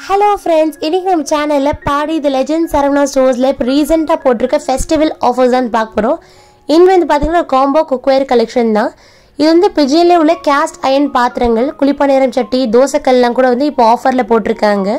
hello friends இன்னைக்கு நம்ம சேனலில் பாடி தி லெஜண்ட் சரவணா ஸ்டோர்ஸில் இப்போ ரீசெண்டாக போட்டிருக்க ஃபெஸ்டிவல் ஆஃபர்ஸ் தான் பார்க்க போகிறோம் இன்று வந்து பார்த்தீங்கன்னா காம்போ குக்வேர் கலெக்ஷன் தான் இது வந்து பிஜியில் உள்ள கேஸ்ட் அயன் பாத்திரங்கள் குளிப்பநேரம் சட்டி தோசைக்கல்லாம் கூட வந்து இப்போ ஆஃபரில் போட்டிருக்காங்க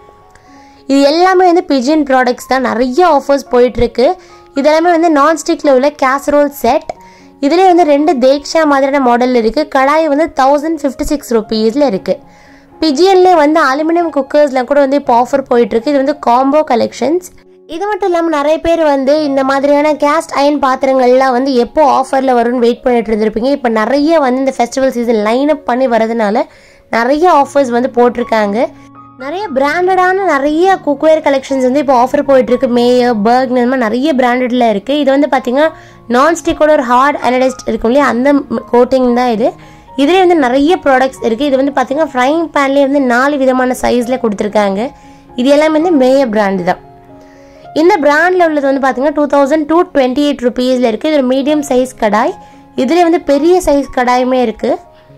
இது எல்லாமே வந்து பிஜியன் ப்ராடக்ட்ஸ் தான் நிறைய ஆஃபர்ஸ் போயிட்டுருக்கு இதெல்லாமே வந்து நான்ஸ்டிக்கில் உள்ள கேசரோல் செட் இதுலேயே வந்து ரெண்டு தேக்ஷா மாதிரியான மாடல் இருக்குது கடாய் வந்து தௌசண்ட் ஃபிஃப்டி சிக்ஸ் ருபீஸில் இருக்குது பிஜியன்லேயே வந்து அலுமினியம் குக்கர்ஸ்லாம் கூட வந்து இப்போ ஆஃபர் போயிட்டுருக்கு இது வந்து காம்போ கலெக்ஷன்ஸ் இது மட்டும் இல்லாமல் நிறைய பேர் வந்து இந்த மாதிரியான கேஸ்ட் அயன் பாத்திரங்கள்லாம் வந்து எப்போ ஆஃபரில் வரும்னு வெயிட் பண்ணிட்டு இருந்திருப்பீங்க இப்போ நிறைய வந்து இந்த ஃபெஸ்டிவல் சீசன் லைன் அப் பண்ணி வரதுனால நிறைய ஆஃபர்ஸ் வந்து போட்டிருக்காங்க நிறைய பிராண்டடான நிறைய குக்வேர் கலெக்ஷன்ஸ் வந்து இப்போ ஆஃபர் போயிட்டு இருக்கு மேயர் பர்க் இந்த மாதிரி நிறைய பிராண்டட்ல இருக்கு இது வந்து பார்த்தீங்கன்னா நான்ஸ்டிக்கோட ஒரு ஹார்ட் அனடைஸ்ட் இருக்கும் இல்லையா அந்த கோட்டிங் தான் இது இதுலேயே வந்து நிறைய ப்ராடக்ட்ஸ் இருக்குது இது வந்து பார்த்தீங்கன்னா ஃப்ரைங் பேன்லேயே வந்து நாலு விதமான சைஸில் கொடுத்துருக்காங்க இது எல்லாமே வந்து மேயர் பிராண்டு தான் இந்த பிராண்டில் உள்ளது வந்து பார்த்தீங்கன்னா two thousand two twenty eight ருபீஸில் இருக்குது இது ஒரு மீடியம் சைஸ் கடாய் இதுலேயே வந்து பெரிய சைஸ் கடாயுமே இருக்குது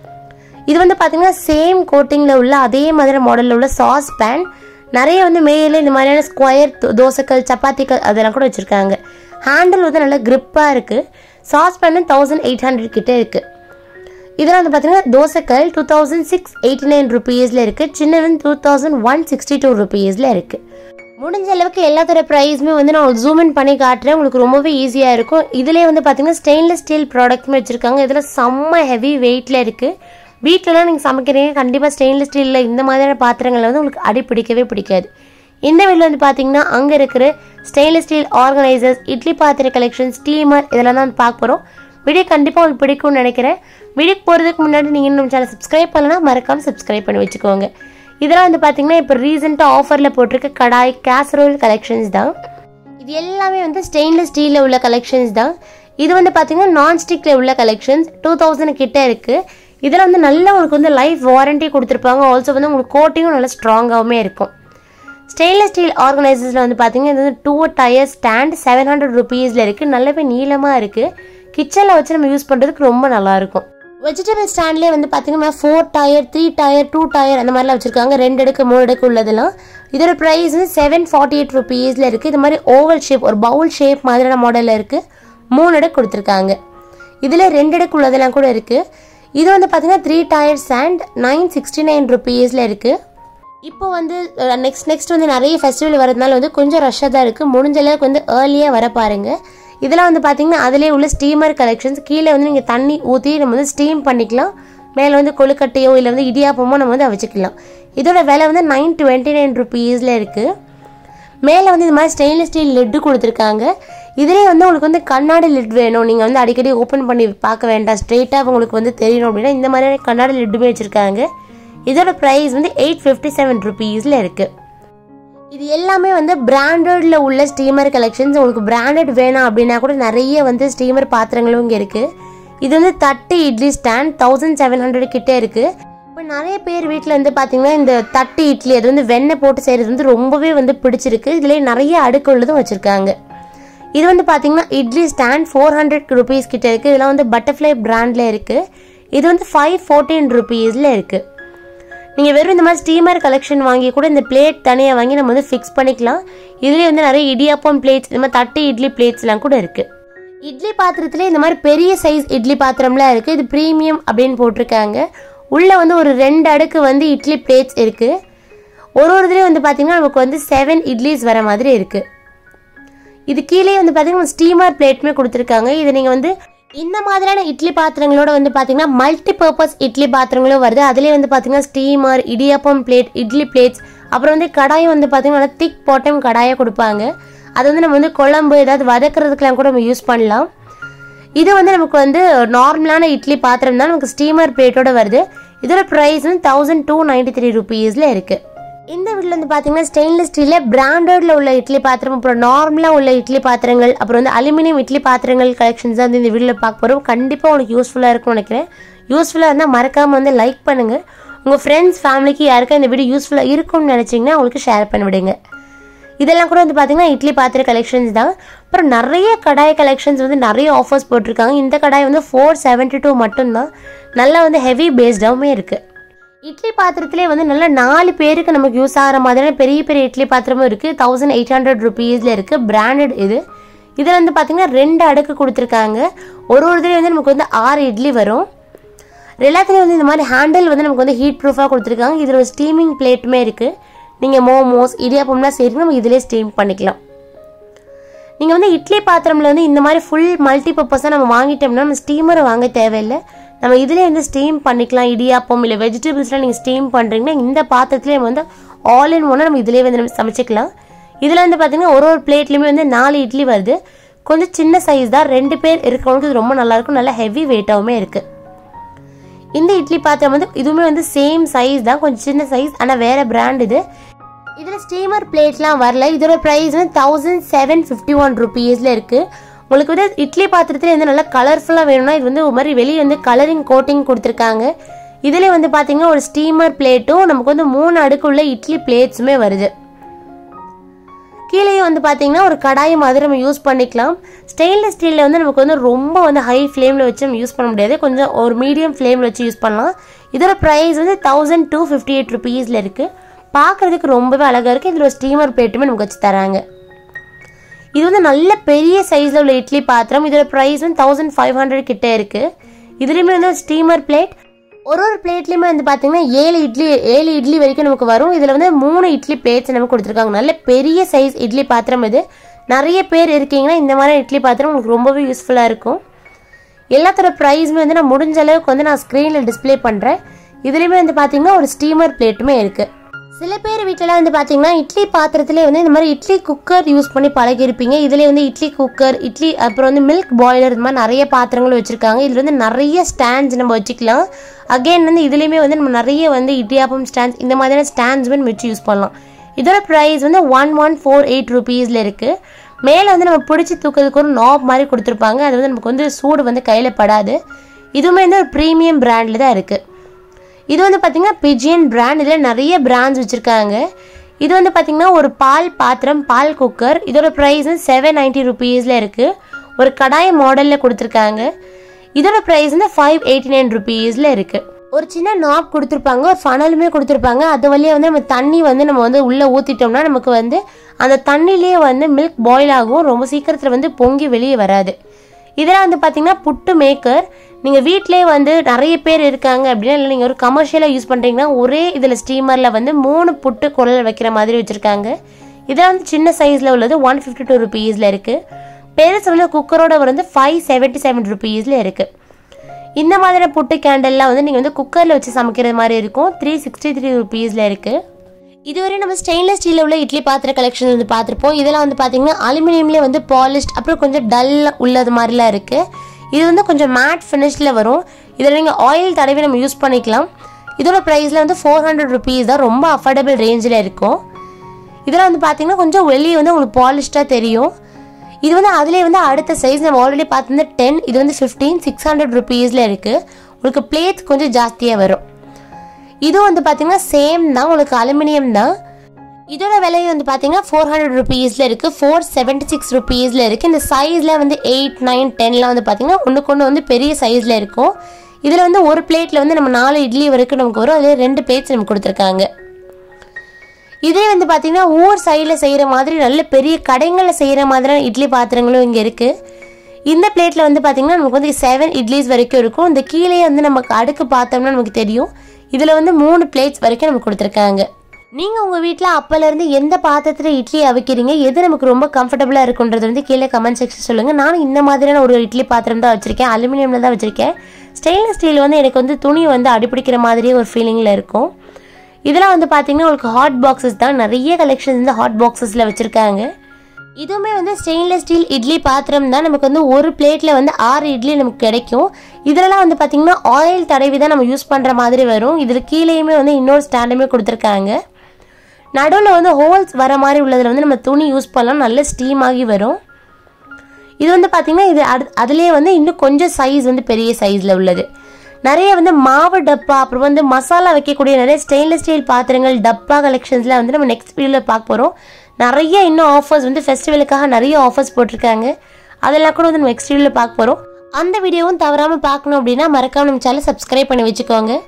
இது வந்து பார்த்தீங்கன்னா சேம் கோட்டிங்கில் உள்ள அதே மாதிரி மாடலில் உள்ள சாஸ் பேன் நிறைய வந்து மேலே இந்த மாதிரியான ஸ்கொயர் தோசைக்கல் சப்பாத்திக்கல் அதெல்லாம் கூட வச்சுருக்காங்க ஹேண்டில் வந்து நல்லா grip-ஆ இருக்குது saucepan thousand eight hundred கிட்டே இருக்குது இதெல்லாம் வந்து பார்த்தீங்கன்னா தோசைக்கல் two thousand six eighty nine ருபீஸில் இருக்குது சின்னது two thousand one sixty two ருபீஸில் இருக்குது முடிஞ்ச அளவுக்கு எல்லாத்தோட ப்ரைஸுமே வந்து நான் ஜூம் இன் பண்ணி காட்டுறேன் உங்களுக்கு ரொம்பவே ஈஸியாக இருக்கும் இதுலேயே வந்து பார்த்தீங்கன்னா ஸ்டெயின்லெஸ் ஸ்டீல் ப்ராடக்ட்மே வச்சுருக்காங்க இதில் செம்ம ஹெவி வெயிட்டில் இருக்குது வீட்டிலலாம் நீங்கள் சமைக்கிறீங்க கண்டிப்பாக ஸ்டெயின்லெஸ் ஸ்டீலில் இந்த மாதிரியான பாத்திரங்களை வந்து உங்களுக்கு அடி பிடிக்கவே பிடிக்காது இந்த வீட்டில் வந்து பார்த்தீங்கன்னா அங்கே இருக்கிற ஸ்டெயின்லெஸ் ஸ்டீல் ஆர்கனைசர்ஸ் இட்லி பாத்திர கலெக்ஷன் ஸ்டீமர் இதெல்லாம் தான் பார்க்க போகிறோம் வீடியோ கண்டிப்பாக உங்களுக்கு பிடிக்கும்னு நினைக்கிறேன் வீடியோக்கு போகிறதுக்கு முன்னாடி நீங்கள் நம்ம சேனல் சப்ஸ்கிரைப் பண்ணலன்னா மறக்காமல் சப்ஸ்கிரைப் பண்ணி வச்சுக்கோங்க இதெல்லாம் வந்து பார்த்தீங்கன்னா இப்போ ரீசெண்டாக ஆஃபரில் போட்டிருக்க கடாய் கேசரோல் கலெக்ஷன்ஸ் தான் இது எல்லாமே வந்து ஸ்டெயின்லெஸ் ஸ்டீலில் உள்ள கலெக்ஷன்ஸ் தான் இது வந்து பார்த்தீங்கன்னா நான்ஸ்டிக்கில் உள்ள கலெக்ஷன்ஸ் டூ தௌசண்ட் கிட்ட இருக்குது இதில் வந்து நல்ல உங்களுக்கு வந்து லைஃப் வாரண்டி கொடுத்துருப்பாங்க ஆல்சோ வந்து உங்களுக்கு கோட்டிங்கும் நல்லா ஸ்ட்ராங்காகவுமே இருக்கும் ஸ்டெயின்லெஸ் ஸ்டீல் ஆர்கனைசர்ஸில் வந்து பார்த்தீங்கன்னா இது வந்து two tier stand seven hundred ருபீஸில் இருக்குது நல்லாவே நீளமாக இருக்குது கிச்சனில் வச்சு நம்ம யூஸ் பண்ணுறதுக்கு ரொம்ப நல்லாயிருக்கும் வெஜிடபிள் ஸ்டாண்ட்லேயே வந்து பார்த்தீங்கன்னா four tier three tier two tier அந்த மாதிரிலாம் வச்சுருக்காங்க ரெண்டு அடுக்கு மூணு அடுக்கு உள்ளதெல்லாம் இதோட ப்ரைஸ் வந்து செவன் ஃபார்ட்டி எயிட் ருபீஸில் இருக்குது இது மாதிரி ஓவல் ஷேப் ஒரு பவுல் ஷேப் மாதிரியான மாடலில் இருக்குது மூணு அடுக்கு கொடுத்துருக்காங்க இதில் ரெண்டு அடுக்கு உள்ளதெல்லாம் கூட இருக்குது இது வந்து பார்த்தீங்கன்னா three tier stand nine sixty nine ருபீஸில் இருக்குது இப்போ வந்து நெக்ஸ்ட் நெக்ஸ்ட் வந்து நிறைய ஃபெஸ்டிவல் வரதுனால வந்து கொஞ்சம் ரஷ்ஷாக தான் இருக்குது முடிஞ்ச அளவுக்கு வந்து ஏர்லியாக வர பாருங்க இதெல்லாம் வந்து பார்த்தீங்கன்னா அதிலே உள்ள ஸ்டீமர் கலெக்ஷன்ஸ் கீழே வந்து நீங்கள் தண்ணி ஊற்றி நம்ம வந்து ஸ்டீம் பண்ணிக்கலாம் மேலே வந்து கொழுக்கட்டையோ இல்லை வந்து இடியாப்பமோ நம்ம வந்து வச்சுக்கலாம் இதோட விலை வந்து நைன் டுவெண்ட்டி நைன் ருபீஸில் இருக்குது மேலே வந்து இந்த மாதிரி ஸ்டெயின்லெஸ் ஸ்டீல் லிட்டு கொடுத்துருக்காங்க இதுலேயே வந்து உங்களுக்கு வந்து கண்ணாடி லிட் வேணும் நீங்கள் வந்து அடிக்கடி ஓப்பன் பண்ணி பார்க்க வேண்டாம் ஸ்ட்ரெயிட்டாக உங்களுக்கு வந்து தெரியணும் அப்படின்னா இந்த மாதிரியான கண்ணாடி லிட்டுமே வச்சுருக்காங்க இதோட ப்ரைஸ் வந்து எயிட் ஃபிஃப்டி செவன் ருபீஸில் இருக்குது இது எல்லாமே வந்து பிராண்டடில் உள்ள ஸ்டீமர் கலெக்ஷன்ஸ் உங்களுக்கு பிராண்டட் வேணாம் அப்படின்னா கூட நிறைய வந்து ஸ்டீமர் பாத்திரங்களும் இங்கே இருக்குது இது வந்து தட்டு idli stand thousand seven hundred கிட்டே இருக்குது இப்போ நிறைய பேர் வீட்டில் வந்து பார்த்தீங்கன்னா இந்த தட்டு இட்லி அது வந்து வெண்ணெய் போட்டு செய்கிறது வந்து ரொம்பவே வந்து பிடிச்சிருக்கு இதுலேயே நிறைய அடுக்கு உள்ளதும் வச்சுருக்காங்க இது வந்து பார்த்தீங்கன்னா idli stand four hundred rupees கிட்ட இருக்குது இதெல்லாம் வந்து பட்டர்ஃப்ளை பிராண்டில் இருக்குது இது வந்து ஃபைவ் ஃபோர்டீன் ருபீஸில் இருக்குது நீங்கள் வெறும் இந்த மாதிரி ஸ்டீமர் கலெக்ஷன் வாங்கி கூட இந்த பிளேட் தனியாக வாங்கி நம்ம வந்து ஃபிக்ஸ் பண்ணிக்கலாம் இதுலேயே வந்து நிறைய இடியாப்பம் பிளேட்ஸ் இந்த மாதிரி தட்டு இட்லி பிளேட்ஸ்லாம் கூட இருக்குது இட்லி பாத்திரத்துல இந்த மாதிரி பெரிய சைஸ் இட்லி பாத்திரம்லாம் இருக்குது இது ப்ரீமியம் அப்படின்னு போட்டிருக்காங்க உள்ளே வந்து ஒரு ரெண்டு அடுக்கு வந்து இட்லி பிளேட்ஸ் இருக்குது ஒரு ஒரு இதுலேயும் வந்து பார்த்தீங்கன்னா நமக்கு வந்து செவன் இட்லிஸ் வர மாதிரி இருக்குது இது கீழே வந்து பார்த்தீங்கன்னா ஸ்டீமர் பிளேட்டுமே கொடுத்துருக்காங்க இது நீங்கள் வந்து இந்த மாதிரியான இட்லி பாத்திரங்களோட வந்து பார்த்தீங்கன்னா மல்டி பர்பஸ் இட்லி பாத்திரங்களும் வருது அதுலேயே வந்து பார்த்தீங்கன்னா steamer idiyappam plate idli plates அப்புறம் வந்து கடாயும் வந்து பார்த்தீங்கன்னா நல்லா திக் பாட்டம் கடாயாக கொடுப்பாங்க அது வந்து நம்ம வந்து குழம்பு ஏதாவது வதக்குறதுக்கெலாம் கூட நம்ம யூஸ் பண்ணலாம் இது வந்து நமக்கு வந்து நார்மலான இட்லி பாத்திரம் தான் நமக்கு ஸ்டீமர் பிளேட்டோட வருது இதோட ப்ரைஸ் வந்து தௌசண்ட் டூ நைன்டி த்ரீ ருபீஸில் இருக்குது இந்த வீட்டில் வந்து பார்த்தீங்கன்னா ஸ்டெயின்லெஸ் ஸ்டீலில் பிராண்டடில் உள்ள இட்லி பாத்திரம் அப்புறம் நார்மலாக உள்ள இட்லி பாத்திரங்கள் அப்புறம் வந்து அலுமினியம் இட்லி பாத்திரங்கள் கலெக்ஷன்ஸ் தான் வந்து இந்த வீடியோவில் பார்க்க போகிறோம் கண்டிப்பாக உங்களுக்கு யூஸ்ஃபுல்லாக இருக்கும்னு நினைக்கிறேன் யூஸ்ஃபுல்லாக இருந்தால் மறக்காமல் வந்து லைக் பண்ணுங்கள் உங்கள் ஃப்ரெண்ட்ஸ் ஃபேமிலிக்கு யாருக்கா இந்த வீடியோ யூஸ்ஃபுல்லாக இருக்கும்னு நினச்சிங்கன்னா உங்களுக்கு ஷேர் பண்ணி விடுங்க இதெல்லாம் கூட வந்து பார்த்தீங்கன்னா இட்லி பாத்திர கலெக்ஷன்ஸ் தான் அப்புறம் நிறைய கடாய் கலெக்ஷன்ஸ் வந்து நிறைய ஆஃபர்ஸ் போட்டிருக்காங்க இந்த கடாய் வந்து ஃபோர் செவன்ட்டி டூ மட்டும்தான் நல்லா வந்து ஹெவி பேஸ்டாகவுமே இருக்குது இட்லி பாத்திரத்திலே வந்து நல்ல நாலு பேருக்கு நமக்கு யூஸ் ஆகிற மாதிரியான பெரிய பெரிய இட்லி பாத்திரமும் இருக்குது தௌசண்ட் எயிட் ஹண்ட்ரட் ருபீஸில் இருக்குது பிராண்டட் இது இதில் வந்து பார்த்திங்கன்னா ரெண்டு அடுக்கு கொடுத்துருக்காங்க ஒரு ஒரு இதுலேயும் வந்து நமக்கு வந்து ஆறு இட்லி வரும் எல்லாத்துலேயும் வந்து இந்த மாதிரி ஹேண்டில் வந்து நமக்கு வந்து ஹீட் ப்ரூஃபாக கொடுத்துருக்காங்க இதில் ஒரு ஸ்டீமிங் பிளேட்டுமே இருக்குது நீங்கள் மோமோஸ் இடியாப்பம்லாம் செய்கிறீங்க நம்ம இதிலே ஸ்டீம் பண்ணிக்கலாம் நீங்கள் வந்து இட்லி பாத்திரமில் வந்து இந்த மாதிரி ஃபுல் மல்டி பர்பஸாக நம்ம வாங்கிட்டோம்னா நம்ம ஸ்டீமரை வாங்க தேவையில்லை நம்ம இதிலே வந்து ஸ்டீம் பண்ணிக்கலாம் இடியாப்பம் இல்லை வெஜிடபிள்ஸ்லாம் நீங்கள் ஸ்டீம் பண்ணுறீங்கன்னா இந்த பாத்திரத்துலேயே வந்து ஆல் இன் ஒன்று நம்ம இதிலே வந்து நம்ம சமைச்சிக்கலாம் இதில் வந்து பார்த்தீங்கன்னா ஒரு ஒரு பிளேட்லேயுமே வந்து நாலு இட்லி வருது கொஞ்சம் சின்ன சைஸ் தான் ரெண்டு பேர் இருக்கிறவங்களுக்கு இது ரொம்ப நல்லாயிருக்கும் நல்லா ஹெவி வெயிட்டாகவுமே இருக்குது இந்த இட்லி பாத்திரம் வந்து இதுவுமே வந்து சேம் சைஸ் தான் கொஞ்சம் சின்ன சைஸ் ஆனால் வேற பிராண்ட் இது இதில் ஸ்டீமர் பிளேட்லாம் வரல இதோட ப்ரைஸ் வந்து தௌசண்ட் செவன் ஃபிஃப்டி ஒன் ருபீஸில் இருக்குது உங்களுக்கு வந்து இட்லி பாத்திரத்தில் வந்து நல்லா கலர்ஃபுல்லாக வேணும்னா இது வந்து ஒரு மாதிரி வெளியே வந்து கலரிங் கோட்டிங் கொடுத்துருக்காங்க இதில் வந்து பார்த்தீங்கன்னா ஒரு ஸ்டீமர் பிளேட்டும் நமக்கு வந்து மூணு அடுக்குள்ள இட்லி பிளேட்ஸுமே வருது கீழே வந்து பார்த்தீங்கன்னா ஒரு கடாய் மாதிரி நம்ம யூஸ் பண்ணிக்கலாம் ஸ்டெயின்லெஸ் ஸ்டீலில் வந்து நமக்கு வந்து ரொம்ப வந்து ஹை ஃப்ளேமில் வச்சு நம்ம யூஸ் பண்ண முடியாது கொஞ்சம் ஒரு மீடியம் ஃப்ளேமில் வச்சு யூஸ் பண்ணலாம் இதோட ப்ரைஸ் வந்து தௌசண்ட் டூ ஃபிஃப்டி எயிட் ருபீஸில் இருக்குது பார்க்குறதுக்கு ரொம்பவே அழகாக இருக்குது இதில் ஒரு ஸ்டீமர் பிளேட்டுமே நமக்கு வச்சு தராங்க இது வந்து நல்ல பெரிய சைஸில் உள்ள இட்லி பாத்திரம் இதோட ப்ரைஸ் வந்து தௌசண்ட் ஃபைவ் ஹண்ட்ரட் கிட்டே இருக்குது இதுலேயுமே வந்து ஒரு ஸ்டீமர் பிளேட் ஒரு ஒரு பிளேட்லேயுமே வந்து பார்த்தீங்கன்னா ஏழு இட்லி ஏழு இட்லி வரைக்கும் நமக்கு வரும் இதில் வந்து மூணு இட்லி பிளேட்ஸ் நமக்கு கொடுத்துருக்காங்க நல்ல பெரிய சைஸ் இட்லி பாத்திரம் இது நிறைய பேர் இருக்கீங்கன்னா இந்த மாதிரி இட்லி பாத்திரம் உங்களுக்கு ரொம்பவே யூஸ்ஃபுல்லாக இருக்கும் எல்லாத்தோட ப்ரைஸுமே வந்து நான் முடிஞ்ச அளவுக்கு வந்து நான் ஸ்க்ரீனில் டிஸ்ப்ளே பண்ணுறேன் இதுலேயுமே வந்து பார்த்தீங்கன்னா ஒரு ஸ்டீமர் பிளேட்டுமே இருக்குது சில பேர் வீட்டிலலாம் வந்து பார்த்தீங்கன்னா இட்லி பாத்திரத்திலே வந்து இந்த மாதிரி இட்லி குக்கர் யூஸ் பண்ணி பழகிருப்பீங்க இதில் வந்து இட்லி குக்கர் இட்லி அப்புறம் வந்து மில்க் பாய்லர் இந்த மாதிரி நிறைய பாத்திரங்கள் வச்சுருக்காங்க இதில் வந்து நிறைய ஸ்டாண்ட்ஸ் நம்ம வச்சுக்கலாம் அகைன் வந்து இதுலேயுமே வந்து நம்ம நிறைய வந்து இடியாப்பம் ஸ்டாண்ட்ஸ் இந்த மாதிரியான ஸ்டாண்ட்ஸுமே நம்ம வச்சு யூஸ் பண்ணலாம் இதோட ப்ரைஸ் வந்து ஒன் ஒன் ஃபோர் எயிட் ருபீஸில் இருக்குது மேலே வந்து நம்ம பிடிச்சி தூக்கிறதுக்கு ஒரு நாப் மாதிரி கொடுத்துருப்பாங்க அது வந்து நமக்கு வந்து சூடு வந்து கையில் படாது இதுவுமே வந்து ஒரு ப்ரீமியம் பிராண்டில் தான் இருக்குது இது வந்து பார்த்திங்கன்னா பிஜியன் பிராண்ட் இதில் நிறைய பிராண்ட்ஸ் வச்சுருக்காங்க இது வந்து பார்த்திங்கன்னா ஒரு பால் பாத்திரம் பால் குக்கர் இதோட ப்ரைஸ் வந்து செவன் நைன்ட்டி ருபீஸில் இருக்குது ஒரு கடாய் மாடலில் கொடுத்துருக்காங்க இதோட ப்ரைஸ் வந்து ஃபைவ் எயிட்டி நைன் ருபீஸில் இருக்குது ஒரு சின்ன நாப் கொடுத்துருப்பாங்க ஒரு ஃபனலுமே கொடுத்துருப்பாங்க அது வழியாக வந்து நம்ம தண்ணி வந்து நம்ம வந்து உள்ளே ஊற்றிட்டோம்னா நமக்கு வந்து அந்த தண்ணியிலேயே வந்து மில்க் பாயில் ஆகும் ரொம்ப சீக்கிரத்தில் வந்து பொங்கி வெளியே வராது இதெல்லாம் வந்து பார்த்தீங்கன்னா புட்டு மேக்கர் நீங்கள் வீட்டிலே வந்து நிறைய பேர் இருக்காங்க அப்படின்னா இல்லை நீங்கள் ஒரு கமர்ஷியலாக யூஸ் பண்ணுறீங்கன்னா ஒரே இதில் ஸ்டீமரில் வந்து மூணு புட்டு குரல் வைக்கிற மாதிரி வச்சுருக்காங்க இதெல்லாம் வந்து சின்ன சைஸில் உள்ளது ஒன் ஃபிஃப்டி டூ ருபீஸில் இருக்குது பெருசு உள்ள குக்கரோட வந்து ஃபைவ் செவன்ட்டி செவன் ருபீஸில் இருக்குது இந்த மாதிரியான புட்டு கேண்டல்லாம் வந்து நீங்கள் வந்து குக்கரில் வச்சு சமைக்கிறது மாதிரி இருக்கும் த்ரீ சிக்ஸ்டி த்ரீ ருபீஸில் இருக்குது இதுவரை நம்ம ஸ்டெயின்லெஸ் ஸ்டீலில் உள்ள இட்லி பாத்திர கலெக்ஷன் வந்து பார்த்துருப்போம் இதெல்லாம் வந்து பார்த்தீங்கன்னா அலுமினியம்லேயே வந்து பாலிஷ்ட் அப்புறம் கொஞ்சம் டல் உள்ளது மாதிரிலாம் இருக்குது இது வந்து கொஞ்சம் மேட் ஃபினிஷில் வரும் இதில் நீங்கள் ஆயில் தடவி நம்ம யூஸ் பண்ணிக்கலாம் இதோட ப்ரைஸில் வந்து ஃபோர் ஹண்ட்ரட் ருபீஸ் தான் ரொம்ப அஃபோர்டபுள் ரேஞ்சில் இருக்கும் இதெல்லாம் வந்து பார்த்தீங்கன்னா கொஞ்சம் வெளியே வந்து உங்களுக்கு பாலிஷ்டாக தெரியும் இது வந்து அதுலேயே வந்து அடுத்த சைஸ் நம்ம ஆல்ரெடி பார்த்துருந்த டென் இது வந்து ஃபிஃப்டீன் சிக்ஸ் ஹண்ட்ரட் ருபீஸில் இருக்குது உங்களுக்கு பிளேட்ஸ் கொஞ்சம் ஜாஸ்தியாக வரும் இதுவும் வந்து பார்த்தீங்கன்னா சேம் தான் உங்களுக்கு அலுமினியம் தான் இதோட விலையும் வந்து பார்த்தீங்கன்னா ஃபோர் ஹண்ட்ரட் ருபீஸில் இருக்குது ஃபோர் செவன்ட்டி சிக்ஸ் ருபீஸில் இருக்குது இந்த சைஸில் வந்து எயிட் நைன் டென்லாம் வந்து பார்த்தீங்கன்னா ஒன்றுக்கு ஒன்று வந்து பெரிய சைஸில் இருக்கும் இதில் வந்து ஒரு பிளேட்டில் வந்து நம்ம நாலு இட்லி வரைக்கும் நமக்கு வரும் அதில் ரெண்டு பிளேட்ஸ் நமக்கு கொடுத்துருக்காங்க இதே வந்து பார்த்தீங்கன்னா ஊர் சைடில் செய்கிற மாதிரி நல்ல பெரிய கடைகளில் செய்கிற மாதிரியான இட்லி பாத்திரங்களும் இங்கே இருக்குது இந்த பிளேட்டில் வந்து பார்த்தீங்கன்னா நமக்கு வந்து செவன் இட்லிஸ் வரைக்கும் இருக்கும் இந்த கீழே வந்து நமக்கு அடுக்கு பார்த்தோம்னா நமக்கு தெரியும் இதில் வந்து மூணு பிளேட்ஸ் வரைக்கும் நமக்கு கொடுத்துருக்காங்க நீங்கள் உங்கள் வீட்டில் அப்போலேருந்து எந்த பாத்திரத்தில் இட்லி அவிக்கிறீங்க எது நமக்கு ரொம்ப கம்ஃபர்டபுளாக இருக்குன்றது வந்து கீழே கமெண்ட் செக்ஷன் சொல்லுங்கள் நானும் இந்த மாதிரியான ஒரு இட்லி பாத்திரம் தான் வச்சுருக்கேன் அலுமினியமில் தான் வச்சுருக்கேன் ஸ்டெயின்லெஸ் ஸ்டீல் வந்து எனக்கு வந்து துணி வந்து அடிப்பிடிக்கிற மாதிரியே ஒரு ஃபீலிங்கில் இருக்கும் இதெல்லாம் வந்து பார்த்தீங்கன்னா உங்களுக்கு ஹாட் பாக்ஸஸ் தான் நிறைய கலெக்ஷன்ஸ் வந்து ஹாட் பாக்ஸஸில் வச்சுருக்காங்க இதுவுமே வந்து ஸ்டெயின்லெஸ் ஸ்டீல் இட்லி பாத்திரம் தான் நமக்கு வந்து ஒரு பிளேட்டில் வந்து ஆறு இட்லி நமக்கு கிடைக்கும் இதெல்லாம் வந்து பார்த்திங்கன்னா ஆயில் தடவி தான் நம்ம யூஸ் பண்ணுற மாதிரி வரும் இதில் கீழேயுமே வந்து இன்னொரு ஸ்டாண்டுமே கொடுத்துருக்காங்க நடுவில் வந்து ஹோல்ஸ் வர மாதிரி உள்ளதில் வந்து நம்ம துணி யூஸ் பண்ணலாம் நல்ல ஸ்டீம் ஆகி வரும் இது வந்து பார்த்திங்கன்னா இது அது அதுலேயே வந்து இன்னும் கொஞ்சம் சைஸ் வந்து பெரிய சைஸில் உள்ளது நிறைய வந்து மாவு டப்பா அப்புறம் வந்து மசாலா வைக்கக்கூடிய நிறைய ஸ்டெயின்லெஸ் ஸ்டீல் பாத்திரங்கள் டப்பா கலெக்ஷன்ஸ்லாம் வந்து நம்ம நெக்ஸ்ட் வீடியோவில் பார்க்க போகிறோம் நிறைய இன்னும் ஆஃபர்ஸ் வந்து ஃபெஸ்டிவலுக்காக நிறைய ஆஃபர்ஸ் போட்டிருக்காங்க அதெல்லாம் கூட வந்து நம்ம நெக்ஸ்ட் வீடியோவில் பார்க்க போகிறோம் அந்த வீடியோவும் தவறாமல் பார்க்கணும் அப்படின்னா மறக்காம நம்ம சேனல் சப்ஸ்கிரைப் பண்ணி வச்சுக்கோங்க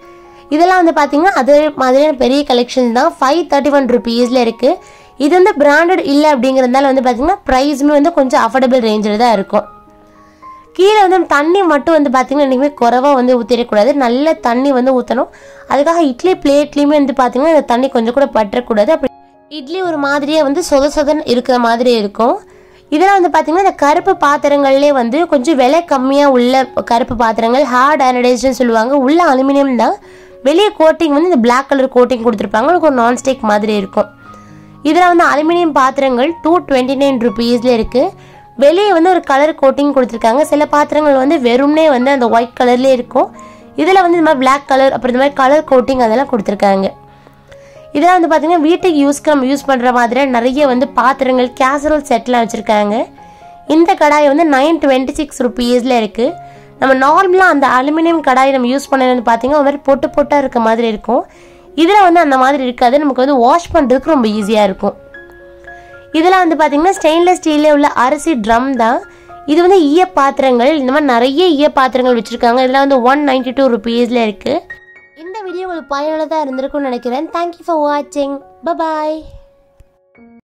இதெல்லாம் வந்து பார்த்தீங்கன்னா அது மாதிரியான பெரிய கலெக்ஷன் தான் ஃபைவ் தேர்ட்டி ஒன் ருபீஸில் இருக்குது இது வந்து பிராண்டட் இல்லை அப்படிங்கிறதுனால வந்து பார்த்தீங்கன்னா ப்ரைஸுமே வந்து கொஞ்சம் அஃபோர்டபுள் ரேஞ்சில் தான் இருக்கும் கீழே வந்து தண்ணி மட்டும் வந்து பார்த்தீங்கன்னா என்றைக்குமே குறவாக வந்து ஊற்றிடக்கூடாது நல்ல தண்ணி வந்து ஊற்றணும் அதுக்காக இட்லி பிளேட்லேயுமே வந்து பார்த்தீங்கன்னா இந்த தண்ணி கொஞ்சம் கூட பற்றக்கூடாது அப்படி இட்லி ஒரு மாதிரியே வந்து சொத சொதன்னு இருக்கிற மாதிரி இருக்கும் இதெல்லாம் வந்து பார்த்தீங்கன்னா இந்த கருப்பு பாத்திரங்கள்லேயே வந்து கொஞ்சம் விலை கம்மியாக உள்ள கருப்பு பாத்திரங்கள் ஹார்ட் ஆனடைஸ்ட்னு சொல்லுவாங்க உள்ள அலுமினியம் தான் வெளியே கோட்டிங் வந்து இந்த பிளாக் கலர் கோட்டிங் கொடுத்துருப்பாங்க உங்களுக்கு ஒரு நான்ஸ்டிக் மாதிரி இருக்கும் இதில் வந்து அலுமினியம் பாத்திரங்கள் டூ டுவெண்ட்டி நைன் ருபீஸில் இருக்குது வெளியே வந்து ஒரு கலர் கோட்டிங் கொடுத்துருக்காங்க சில பாத்திரங்கள் வந்து வெறும்னே வந்து அந்த ஒயிட் கலர்லேயே இருக்கும் இதில் வந்து இந்த மாதிரி பிளாக் கலர் அப்புறம் இந்த மாதிரி கலர் கோட்டிங் அதெல்லாம் கொடுத்துருக்காங்க இதெல்லாம் வந்து பார்த்தீங்கன்னா வீட்டுக்கு யூஸ்க்கு நம்ம யூஸ் பண்ணுற மாதிரி நிறைய வந்து பாத்திரங்கள் கேசரோல் செட்லாம் வச்சுருக்காங்க இந்த கடாய் வந்து நைன் டுவெண்ட்டி சிக்ஸ் ருபீஸில் இருக்குது நம்ம நார்மலாக அந்த அலுமினியம் கடாய் நம்ம யூஸ் பண்ணது வந்து பார்த்தீங்கன்னா ஒரு மாதிரி பொட்டு பொட்டாக இருக்க மாதிரி இருக்கும் இதில் வந்து அந்த மாதிரி இருக்காது நமக்கு வந்து வாஷ் பண்ணுறதுக்கு ரொம்ப ஈஸியாக இருக்கும் இதில் வந்து பார்த்தீங்கன்னா ஸ்டெயின்லெஸ் ஸ்டீலில் உள்ள அரிசி ட்ரம் தான் இது வந்து ஈய பாத்திரங்கள் இந்த மாதிரி நிறைய ஈய பாத்திரங்கள் வச்சுருக்காங்க இதில் வந்து ஒன் நைன்டி டூ ருபீஸில் இருக்குது இந்த வீடியோ உங்களுக்கு பயனுள்ளதாக இருந்திருக்கும்னு நினைக்கிறேன் தேங்க்யூ ஃபார் வாட்சிங் பபாய்